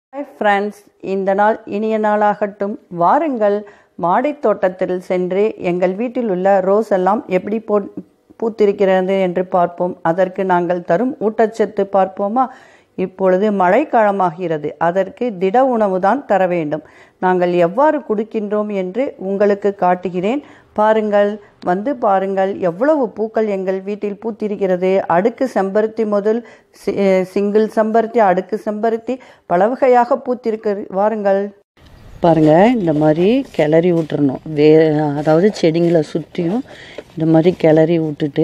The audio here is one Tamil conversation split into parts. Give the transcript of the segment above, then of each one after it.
ஹாய் ஃப்ரெண்ட்ஸ் இந்த நாள் இனிய நாளாகட்டும் வாருங்கள் மாடித் தோட்டத்தில் சென்று எங்கள் வீட்டில் உள்ள ரோஸ் எல்லாம் எப்படி போ பூத்திருக்கிறது என்று பார்ப்போம் அதற்கு நாங்கள் தரும் ஊட்டச்சத்து பார்ப்போமா இப்பொழுது மழைக்காலமாகிறது அதற்கு திட உணவு தான் தர வேண்டும் நாங்கள் எவ்வாறு கொடுக்கின்றோம் என்று உங்களுக்கு காட்டுகிறேன் பாருங்கள் வந்து பாருங்கள் எவ்வளவு பூக்கள் எங்கள் வீட்டில் பூத்திருக்கிறது அடுக்கு செம்பருத்தி முதல் சி- சிங்கிள் செம்பருத்தி அடுக்கு செம்பருத்தி பல வகையாக பூத்திருக்கிறது வாருங்கள் பாருங்க இந்த மாதிரி கிளறி விட்டுறணும் வே அதாவது செடிங்களை சுற்றியும் இந்த மாதிரி கிளறி விட்டுட்டு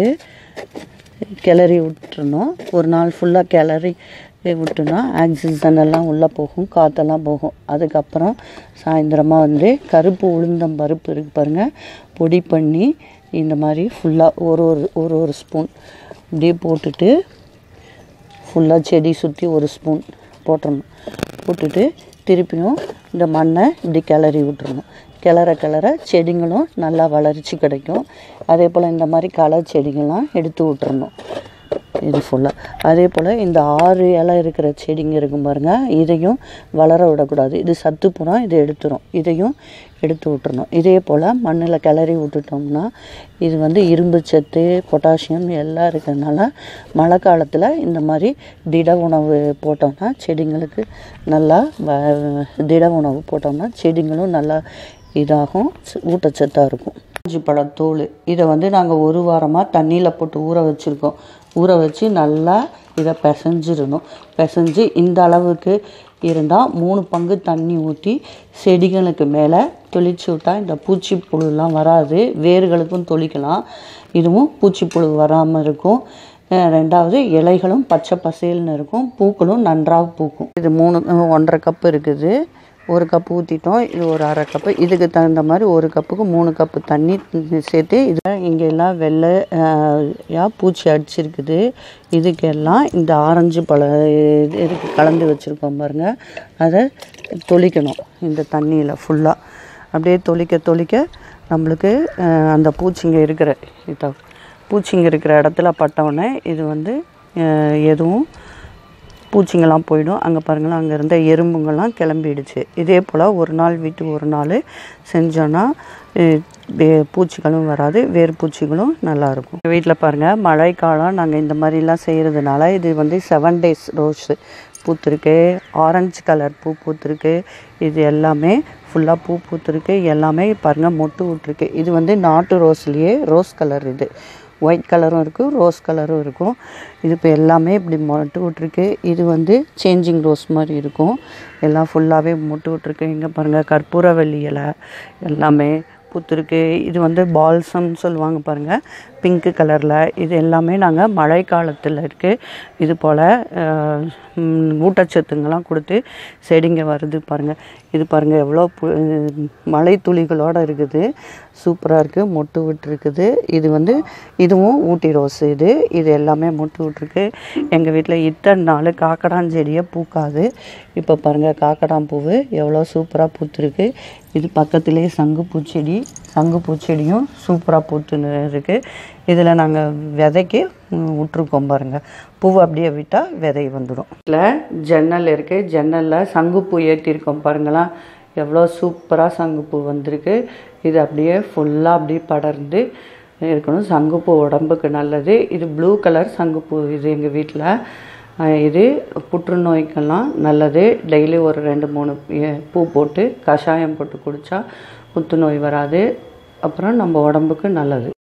கிளறி விட்டுறணும் ஒரு நாள் ஃபுல்லாக கிளறி விட்டுனா ஆக்சிஜன் எல்லாம் உள்ளே போகும் காற்றெல்லாம் போகும் அதுக்கப்புறம் சாயந்தரமாக வந்து கருப்பு உளுந்தம் பருப்பு இருக்கு பாருங்கள் பொடி பண்ணி இந்த மாதிரி ஃபுல்லாக ஒரு ஒரு ஒரு ஒரு ஸ்பூன் இப்படியே போட்டுட்டு ஃபுல்லாக செடி சுற்றி ஒரு ஸ்பூன் போட்டுறணும் போட்டுட்டு திருப்பியும் இந்த மண்ணை இப்படி கிளறி விட்டுறணும் கிளற கிளற செடிங்களும் நல்லா வளர்ச்சி கிடைக்கும் அதே போல் இந்த மாதிரி களை செடிங்கள்லாம் எடுத்து விட்டுறணும் இது ஃபுல்லாக அதே போல் இந்த ஆறு இலை இருக்கிற செடிங்க இருக்கும் பாருங்க இதையும் வளர விடக்கூடாது இது சத்து புறம் இதை எடுத்துரும் இதையும் எடுத்து விட்டுறணும் இதே போல் மண்ணில் கிளறி விட்டுட்டோம்னா இது வந்து இரும்பு சத்து பொட்டாசியம் எல்லாம் இருக்கிறதுனால மழை காலத்தில் இந்த மாதிரி திட உணவு போட்டோம்னா செடிங்களுக்கு நல்லா வ- திட உணவு போட்டோம்னா செடிங்களும் நல்லா இதாகும் ச- ஊட்டச்சத்தாக இருக்கும் ஆரஞ்சு பழத்தோல் இதை வந்து நாங்கள் ஒரு வாரமாக தண்ணியில் போட்டு ஊற வச்சுருக்கோம் ஊற வச்சு நல்லா இதை பிசைஞ்சிடணும் பிசைஞ்சு இந்த அளவுக்கு இருந்தால் மூணு பங்கு தண்ணி ஊற்றி செடிகளுக்கு மேலே தெளிச்சு விட்டால் இந்த பூச்சி புழுலாம் வராது வேர்களுக்கும் தொளிக்கலாம் இதுவும் பூச்சி புழு வராமல் இருக்கும் அஹ் ரெண்டாவது இலைகளும் பச்சை பசேல்னு இருக்கும் பூக்களும் நன்றாக பூக்கும் இது மூணு அஹ் ஒன்றரை கப்பு இருக்குது ஒரு கப்பு ஊற்றிட்டோம் இது ஒரு அரை கப்பு இதுக்கு தகுந்த மாதிரி ஒரு கப்புக்கு மூணு கப்பு தண்ணி சேர்த்து இது இங்கே எல்லாம் வெள்ளை அஹ், யா பூச்சி அடிச்சிருக்குது இதுக்கெல்லாம் இந்த ஆரஞ்சு பழ இது இருக்கு கலந்து வச்சுருக்கோம் பாருங்க அதை தொளிக்கணும் இந்த தண்ணியில் ஃபுல்லாக அப்படியே தொளிக்க தொளிக்க நம்மளுக்கு அஹ், அந்த பூச்சிங்க இருக்கிற இத பூச்சிங்க இருக்கிற இடத்துல பட்டவுடனே இது வந்து அஹ், எதுவும் பூச்சிங்கெல்லாம் போயிடும் அங்கே பாருங்களேன் அங்கே இருந்த எறும்புங்கெல்லாம் கிளம்பிடுச்சு இதே போல் ஒரு நாள் விட்டு ஒரு நாள் செஞ்சோன்னா அஹ், வே- பூச்சிகளும் வராது வேறு பூச்சிகளும் நல்லாயிருக்கும் வீட்டில் பாருங்கள் மழைக்காலம் நாங்கள் இந்த மாதிரிலாம் செய்கிறதுனால இது வந்து செவன் டேஸ் ரோஸு பூத்திருக்கு ஆரஞ்சு கலர் பூ பூத்திருக்கு இது எல்லாமே ஃபுல்லாக பூ பூத்திருக்கு எல்லாமே பாருங்கள் மொட்டு விட்டுருக்கு இது வந்து நாட்டு ரோஸ்லேயே ரோஸ் கலர் இது ஒயிட் கலரும் இருக்கும் ரோஸ் கலரும் இருக்கும் இது இப்போ எல்லாமே இப்படி மொட்டு விட்ருக்கு இது வந்து சேஞ்சிங் ரோஸ் மாதிரி இருக்கும் எல்லாம் ஃபுல்லாகவே மொட்டு விட்ருக்கு இங்கே பாருங்கள் கற்பூரவள்ளி இலை எல்லாமே பூத்திருக்கு இது வந்து பால்சம்னு சொல்லுவாங்க பாருங்கள் பிங்க்கு கலரில் இது எல்லாமே நாங்கள் மழை காலத்தில் இருக்குது இது போல் ஊட்டச்சத்துங்கெல்லாம் கொடுத்து செடிங்க வருது பாருங்கள் இது பாருங்கள் எவ்வளோ பு மழை துளிகளோடு இருக்குது சூப்பராக இருக்குது மொட்டு விட்டுருக்குது இது வந்து இதுவும் ஊட்டி ரோஸ் இது இது எல்லாமே மொட்டு விட்டுருக்கு எங்கள் வீட்டில் இத்தனை நாள் காக்கடான் செடியே பூக்காது இப்போ பாருங்கள் காக்கடான் பூவு எவ்வளோ சூப்பராக பூத்துருக்கு இது பக்கத்துலேயே சங்குப்பூ செடி சங்குப்பூ செடியும் சூப்பராக பூத்துன்னு இருக்குது இதில் நாங்கள் விதைக்கு ம், விட்ருக்கோம் பாருங்கள் பூவை அப்படியே விட்டால் விதை வந்துடும் இதில் ஜன்னல் இருக்குது ஜன்னலில் சங்குப்பூ ஏற்றிருக்கோம் பாருங்களேன் எவ்வளோ சூப்பராக சங்குப்பூ வந்திருக்கு இது அப்படியே ஃபுல்லாக அப்படியே படர்ந்து இருக்கணும் சங்குப்பூ உடம்புக்கு நல்லது இது ப்ளூ கலர் சங்குப்பூ இது எங்கள் வீட்டில் இது புற்றுநோய்க்கெல்லாம் நல்லது டெய்லி ஒரு ரெண்டு மூணு எ- பூ போட்டு கஷாயம் போட்டு குடித்தா புற்றுநோய் வராது அப்புறம் நம்ம உடம்புக்கு நல்லது